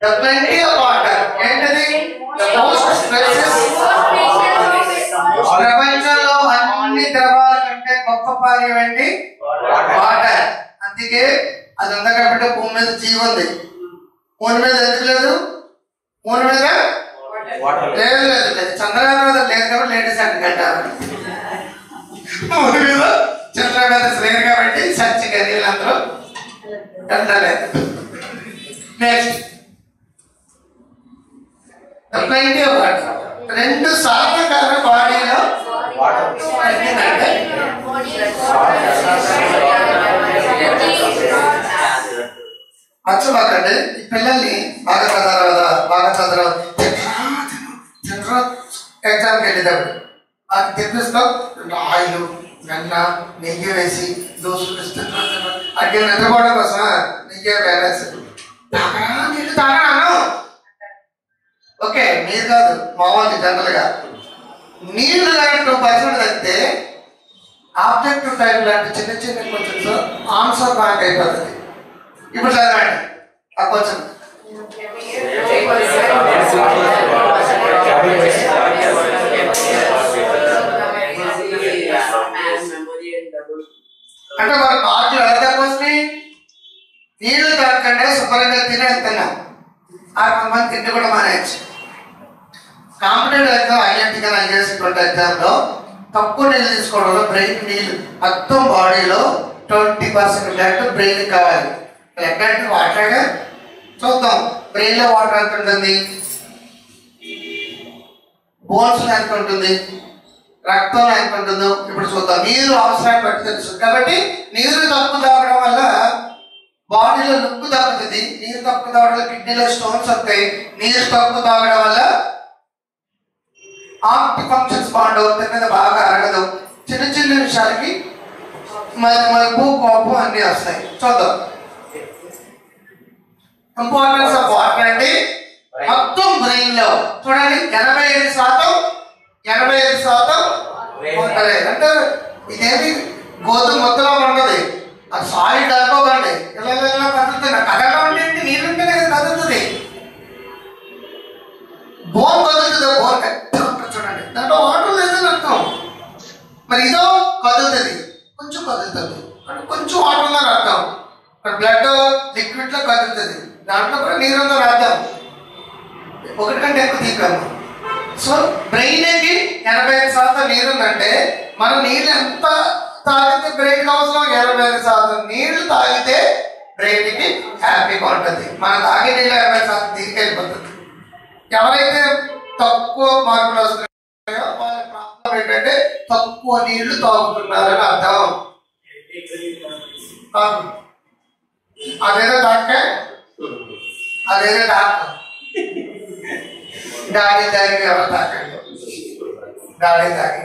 The plenty of water ఏంటది the most precious ప్రపంచంలో అన్ని ద్రవాల కంటే గొప్ప పానీయం ఏంటి వాటర్ అందుకే అది ఉంది కాబట్టి భూమి మీద జీవం ఉంది భూమి మీద ఎందుకు లేదు భూమి మీద లేదు లేదు లేదు చంద్రబాబు మీద లేదు కాబట్టి లేడీస్ అంటుకుంటారు భూమి మీద చంద్రబాబు మీద లేదు కాబట్టి సచ్చి గదిలందరూ అంటలేదు నెక్స్ట్ ప్లెంటీ ఆఫ్ వాటర్ రెండు శాతం కాలం బాడీలో తగ్గిందంటే మర్చిపోకండి ఈ పిల్లల్ని బాగా చదవరా బాగా చదవరా తినరా ఎగ్జామ్కి వెళ్ళేటప్పుడు అది తెప్పిస్తాం ఆయిల్ వెన్న నెయ్యి వేసి దోశలు ఇస్తుంటారు అడ్డి నిద్రపోవడం కోసం నెయ్యి వేరేసి తాగరా నీళ్ళు తాగరాను ఓకే మీరు కాదు మామూలు జనరల్ గా నీళ్లు కానీ టూ పర్సెంట్ తగ్గితే ఆబ్జెక్టివ్ టైప్ లాంటి చిన్న చిన్న కొంచెం ఆన్సర్ బ్యాంక్ అయిపోతుంది ఇప్పుడు చదవండి ఆ కొంచెం అంటే మన పాటలు ఎలా తక్కువ వస్తున్నాయి నీళ్లు తాగకుండా శుభ్రంగా తిని వెళ్తున్నాం ఆ కొంతమంది తిండి కూడా మానేయచ్చు కాంపిటేటివ్ ఎగ్జామ్ ఐఎంటీ కానీ ఐఎస్టువంటి ఎగ్జామ్లో తక్కువ నీళ్ళు తీసుకోవడం వల్ల బ్రెయిన్ నీళ్ళు మొత్తం బాడీలో ట్వంటీ పర్సెంట్ బ్లడ్ బ్రెయిన్ కావాలి బ్లడ్ అంటే వాటర్గా చూద్దాం బ్రెయిన్లో వాటర్ ఎంత ఉంటుంది బోన్స్ ఎంత ఉంటుంది రక్తం ఎంత ఉంటుందో ఇప్పుడు చూద్దాం నీరు అవసరాన్ని బట్టి తెలుసు కాబట్టి నీరు తక్కువ తాగడం వల్ల బాడీలో నొప్పి తగ్గుతుంది నీరు తక్కువ తాగడం వల్ల కిడ్నీలో స్టోన్స్ వస్తాయి నీరు తక్కువ తాగడం వల్ల ఆర్ట్ ఫంక్షన్స్ బాగుండవు తిన్నది బాగా అరగదు చిన్న చిన్న విషయాలకి మరి మరుపు కోపం అన్ని వస్తాయి చూద్దాం ఇంపార్టెన్స్ ఆఫ్ వాటర్ అంటే మొత్తం బ్రెయిన్ లో చూడండి ఎనభై ఐదు శాతం ఎనభై ఐదు శాతం వాటర్ అంటే ఇదేమి గోధుమ మొత్తలో ఉండదు అది సాలిడ్ అనుకోకండి ఇలా ఇలా ఇలా కదులుతుంది కదలడం అంటే ఏంటి? నీళ్ళు ఉంటేనే కదా కదులుతుంది బోన్ కదులుతుంది బోన్ గట్టిగా ఉంటుంది చూడండి దాంట్లో వాటర్ లేదని అర్థం మరి ఇదో కదులుతుంది కొంచెం కదులుతుంది అంటే కొంచెం వాటర్ ఉందని అర్థం మరి బ్లడ్ లిక్విడ్ లో కదులుతుంది దాంట్లో కూడా నీరు ఉందని అర్థం ఒకటి కంటే ఎక్కువ తీద్దాము సో బ్రెయిన్కి ఎనభై ఐదు శాతం నీరు ఉందంటే మనం నీళ్ళు ఎంత తాగితే బ్రెయిన్ అవసరం ఎనభై ఐదు శాతం నీళ్లు తాగితే బ్రెయిన్కి హ్యాపీగా ఉంటుంది మనం తాగే నీళ్ళు ఎనభై శాతం తీసుకెళ్ళిపోతుంది ఎవరైతే తక్కువ మార్కులు వస్తున్నాయో వాళ్ళ ప్రాబ్లం ఏంటంటే తక్కువ నీళ్లు తాగుతున్నారని అర్థం తాగు. అదేదో డాక్టర్ అదేదో డాక్టర్ డాడీ తాగి ఎవరు తాకండి డాడీ తాగి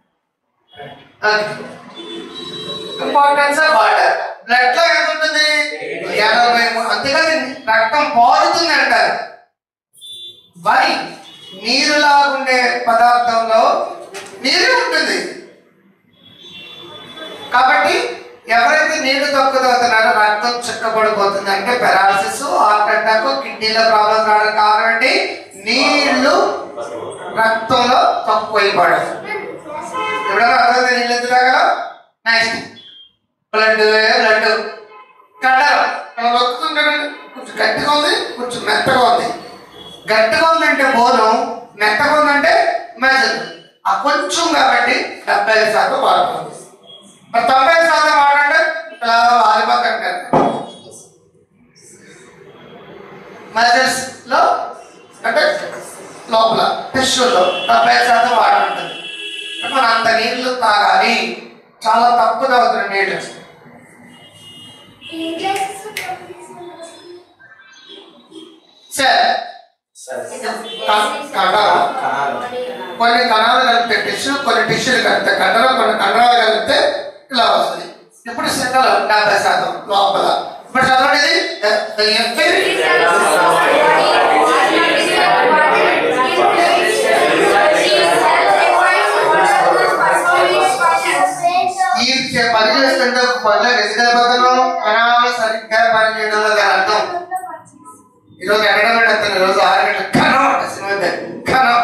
ఇంపార్టెన్స్ ఆఫ్ వాటర్ బ్లడ్ లో ఎంత ఉంటుంది ఎనభై మూడు అంతేకాదు రక్తం పారుతుంది అంటారు వరి నీరులాగుండే పదార్థంలో నీరు ఉంటుంది కాబట్టి ఎవరైతే నీళ్లు తక్కువ తాగుతున్నారో రక్తం చిక్కబడిపోతుంది అంటే పెరాలసిస్ హార్ట్ అటాక్ కిడ్నీలో ప్రాబ్లమ్స్ రావడం కారణం ఏంటి నీళ్లు రక్తంలో తక్కువైపోవడం ఎవడన్నా అర్థమైతే నీళ్ళు ఎందుకు తాగలం నెక్స్ట్ బ్లడ్ బ్లడ్ కండరం ఇలా నొక్కుతుంటాడు కొంచెం గట్టిగా ఉంది కొంచెం మెత్తగా ఉంది గట్టిగా ఉందంటే బోనం మెత్తగా ఉందంటే మెజర్ ఆ కొంచెం కాబట్టి డెబ్బై ఐదు శాతం వాడుతుంది మరి తొంభై ఐదు శాతం వాడంటే ఇలా వాలిపోతారు మెజర్స్ లో అంటే లోపల టిష్యూలో డెబ్బై ఐదు శాతం వాడుంటుంది మనం అంత నీళ్లు తాగాలి చాలా తక్కువ తాగుతున్న నీళ్ళు సరే కణాలు కొన్ని కణాలు కలిపితే టిష్యూ కొన్ని టిష్యూలు కలిపితే కండరం కొన్ని కండరాలు కలిపితే ఇలా వస్తుంది ఇప్పుడు సెంటర్ డెబ్బై శాతం లోపల ఇప్పుడు చదవండి ఇది The- the effect ఈ చే- పని చేస్తుంటే పనిలో ఎదుగైపోతున్నాం కణాలు సరిగ్గా పని చేయడం వల్ల అర్థం ఈరోజు ఎక్కడ చెప్తాను ఈరోజు ఆరు గంటలకు కనం అంట సినిమా పేరు. కనం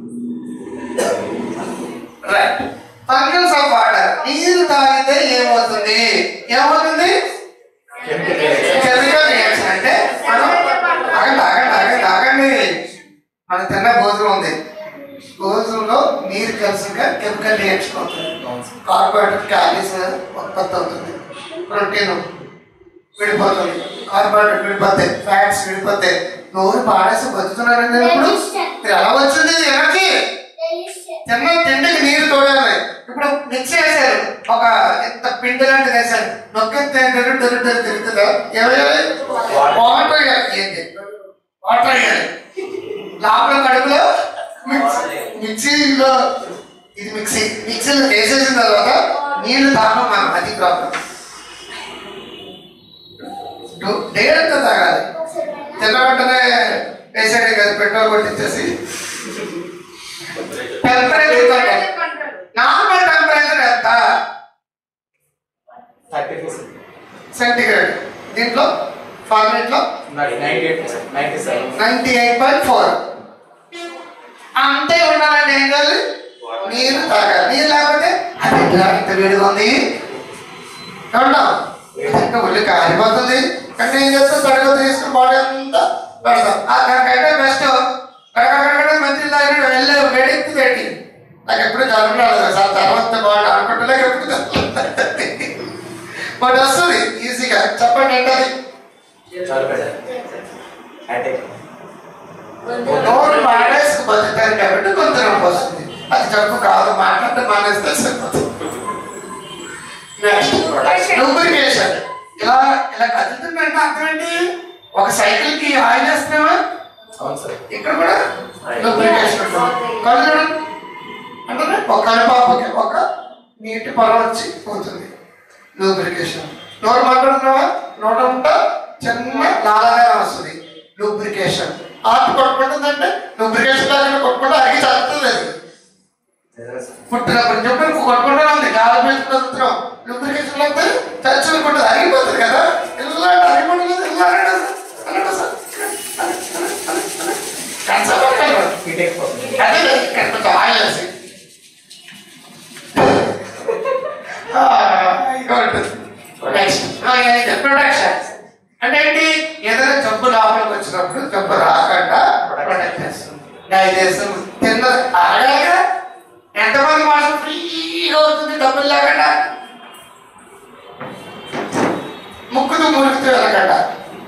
రైట్ ఫంక్షన్స్ ఆఫ్ వాటర్ నీరు తాగితే ఏమవుతుంది ఏమవుతుంది కెమికల్ రియాక్షన్ అంటే మనం ఆగండి ఆగండి ఆగండి ఆగండి మన తిన్న భోజనం ఉంది భోజనంలో నీరు కలిసిగా కెమికల్ రియాక్షన్ అవుతుంది కార్బోహైడ్రేట్ క్యాలీస్ ఉత్పత్తి అవుతుంది ప్రోటీన్ విడిపోతుంది కార్బోహైడ్రేట్ విడిపోతాయి ఫ్యాట్స్ విడిపోతాయి నోరు పాడేసి బతుకుతున్నారండి ఇప్పుడు ఇది ఎలా వచ్చింది ఇది ఎనర్జీ తిన్న తిండికి నీరు తోడాలి ఇప్పుడు మిక్స్ చేశారు ఒక ఇంత పిండి లాంటిది వేశారు నొక్కితే డెరు డెరు డెరు తిరుగుతుందా ఏమయ్యాలి వాటర్ వేయాలి ఏంటి వాటర్ వేయాలి లోపల కడుపులో మిక్స్ మిక్సీలో ఇది మిక్సీ మిక్సీలో వేసేసిన తర్వాత నీళ్లు తాగడం మనం అది ప్రాబ్లం డైరెక్ట్ తాగాలి తిన్న వెంటనే వేసాడు కదా పెట్రోల్ కొట్టించేసి టెంపరేచర్ నార్మల్ టెంపరేచర్ ఎంత థర్టీ పర్సెంట్ సెంటిగ్రేడ్ దీంట్లో ఫార్మేట్ లో ninety eight percent ninety seven ninety eight point four అంతే ఉండాలంటే ఏం కాదు నీరు తాగాలి నీరు లేకపోతే అది ఎట్లా ఇంత వేడిగా ఉంది ఏమంటాం ఇంకా ఒళ్ళు కాలిపోతుంది అంటే ఏం చేస్తాం తడగ తీసుకుని బాడీ అంతా పెడతాం ఆ దానికైతే బెస్ట్ కడగడ మంచి తాగిన వెళ్ళి వేడెక్కి పెట్టి నాకు ఎప్పుడు జలం రాలేదు సార్ తర్వాత బాగా అనుకుంటలేక ఎప్పుడు బట్ వస్తుంది ఈజీగా చెప్పండి ఏంటది చాలా బెటర్ అంటే నోరు మాడేసుకు బతుకుతారు కాబట్టి కొంత నొప్పి వస్తుంది అది జబ్బు కాదు మాట్లాడితే మానేస్తే సరిపోతుంది లూబ్రికేషన్ ఇలా ఇలా కదులుతుందంటే అర్థం ఏంటి ఒక సైకిల్ కి ఆయిల్ వేస్తున్నామా అవును సార్ ఇక్కడ కూడా లూబ్రికేషన్ ఉంటుంది కళ్ళు చూడండి అంటే ఒక కనుపాపకి ఒక నీటి పొలం వచ్చి పోతుంది లూబ్రికేషన్ నోరు మాట్లాడుతున్నావా నోట ఉంట చిన్న లాలగా వస్తుంది లూబ్రికేషన్ ఆర్ట్ కొట్టుకుంటుందంటే లూబ్రికేషన్ లాగా కొట్టుకుంటే అరిగి చదువుతుంది అది పుట్టినప్పుడు చెప్పి కొట్టుకుంటూనే ఉంది గాలి పీల్చుకుంటున్నాం లూబ్రికేషన్ లేకపోతే చచ్చుకుంటుంది అరిగిపోతుంది కదా ఇలా అరిగిపోతుంది ఇలా అన్నాడు సార్ కన్సర్వ్ హీట్ అయిపోతుంది అదే ఇక్కడ కొంచెం ఆయిల్ వేసి నెక్స్ట్ ప్రొడక్షన్ అంటే ఏంటి ఏదైనా జబ్బు లోపలికి వచ్చినప్పుడు జబ్బు రాకుండా ప్రొటెక్ట్ చేస్తుంది డైజెషన్ తిన్న అరగాక ఎంతమంది మాసం ఫ్రీగా అవుతుంది డబ్బులు లేకుండా ముక్కుతూ మురుగుతూ వెళ్ళకుండా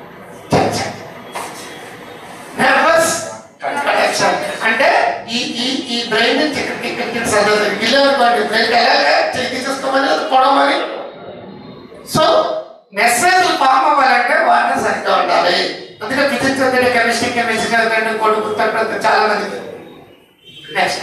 నర్వస్ కనెక్షన్ అంటే ఈ ఈ ఈ బ్రెయిన్ నుంచి ఇక్కడికి ఇక్కడికి చదవదు గిల్లెవరి బ్రెయిన్ ఎలాగా చెయ్యి తీసుకోమని అది పొడవమని సో మెసేజ్ ఫామ్ అవ్వాలంటే వాటర్ సరిగ్గా ఉండాలి అందుకే ఫిజిక్స్ చదివిన కెమిస్ట్రీ కెమిస్ట్రీ చదివిన కొడుకు తప్ప చాలా మంది నెక్స్ట్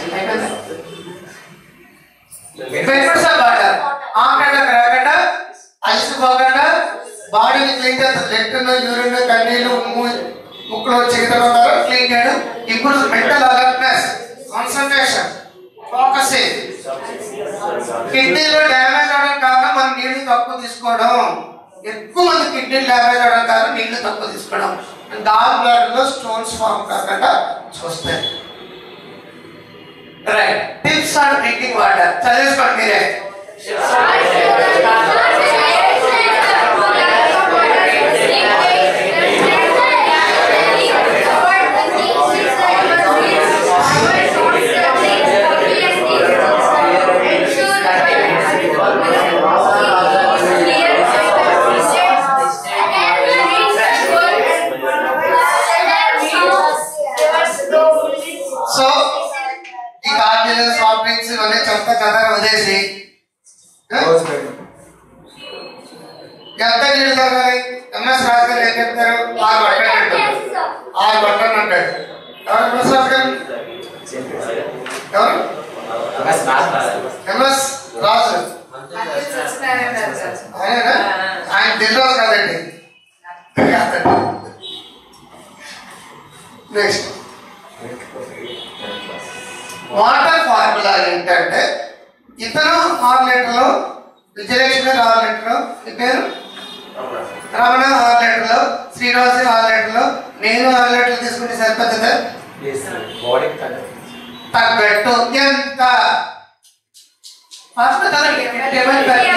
బెనిఫిట్స్ ఆఫ్ వాటర్ ఆకడ రాకుండా అలసిపోకుండా బాడీని క్లీన్ చేస్తుంది లెట్టిన యూరిన్ కన్నీళ్ళు ఉమ్ము ముక్కులో చికిత్స క్లీన్ చేయడం improve mental alertness concentration focusing కిడ్నీలో డ్యామేజ్ అవడం కారణం మనం నీళ్లు తక్కువ తీసుకోవడం ఎక్కువ మంది కిడ్నీ డ్యామేజ్ అవడం కారణం నీళ్లు తక్కువ తీసుకోవడం డార్క్ బ్లడ్ లో స్టోన్స్ ఫామ్ కాకుండా చూస్తాయి right tips on drinking water చదివేసుకోండి మీరే సో ఈ కార్డియల్ సాఫ్ట్ డ్రింక్స్ ఇవన్నీ చెత్త కథ వదిలేసి ఆ? రోజు పెట్టు ఎంత నీళ్ళు తాగాలి ఎంఎస్ రాజు గారు ఏం చెప్తారు ఆరు బట్టలు అంటారు ఆరు బట్టలు అంటాడు ఎవరు ఎంఎస్ రాజు గారు ఎవరు ఎంఎస్ రాజు ఆయన ఆయన ఢిల్లీలో కాదండి నెక్స్ట్ వాటర్ ఫార్ములా ఏంటంటే ఇతను ఆరు లీటర్లు విజయలక్ష్మి గారు ఆరు లీటర్లు మీ పేరు రమణ ఆరు లీటర్లు శ్రీనివాస్ ఆరు లీటర్లు నేను ఆరు లీటర్లు తీసుకుంటే సరిపోతుందా ప్లీజ్ బాడీకి తగ్గదు తగ్గట్టు ఎంత ఫస్ట్ చదవండి టేబుల్ పైన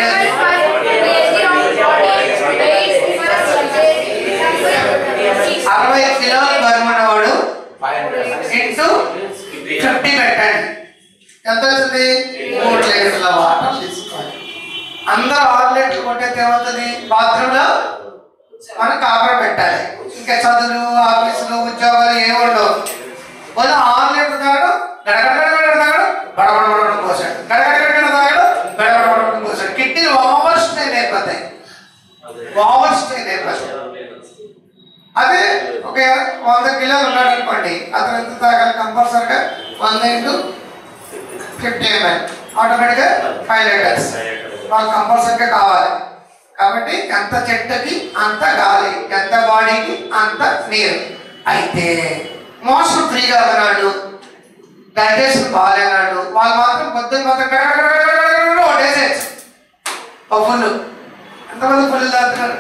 అరవై కిలోల బరువున్నవాడు ఫైవ్ హండ్రెడ్ ఇంటూ ఫిఫ్టీ పెట్టండి ఎంత వచ్చింది మూడు లీటర్ల వాటర్ తీసుకోవాలి అందరూ ఆరు లీటర్లు కొట్టేది ఏమవుతుంది బాత్రూంలో మనం కాపర పెట్టాలి ఇంకా చదువులు ఆఫీసులు ఉద్యోగాలు ఏమి ఉండవు పోతే ఆరు లీటర్ తాగడు గడగడగడ తాగడు బడబడబడ పోసాడు గడగడగడ తాగడు బడబడబడ పోసాడు కిడ్నీలు ఓవర్ స్ట్రెయిన్ అయిపోతాయి ఓవర్ స్ట్రెయిన్ అయిపోతాయి అదే ఒక వంద కిలోలు ఉన్నాడు అనుకోండి అతను ఎంత తాగాలి కంపల్సరిగా వంద ఇంటూ ఫిఫ్టీ ఎంఎల్ ఆటోమేటిక్గా ఫైవ్ లీటర్స్ వాళ్ళు కంపల్సరిగా కావాలి కాబట్టి ఎంత చెట్టుకి అంత గాలి ఎంత బాడీకి అంత నీరు అయితే మోషన్ ఫ్రీగా ఉన్నాడు డైజెషన్ బాగాలేనాడు వాళ్ళు మాత్రం పొద్దున్న మాత్రం ఓటేసేయచ్చు ఒక ఫుల్ ఎంతమంది ఫుల్ తాగుతున్నారు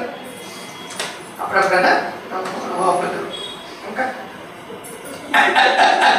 అప్పుడప్పుడైనా ఓ ఫుల్ ఇంకా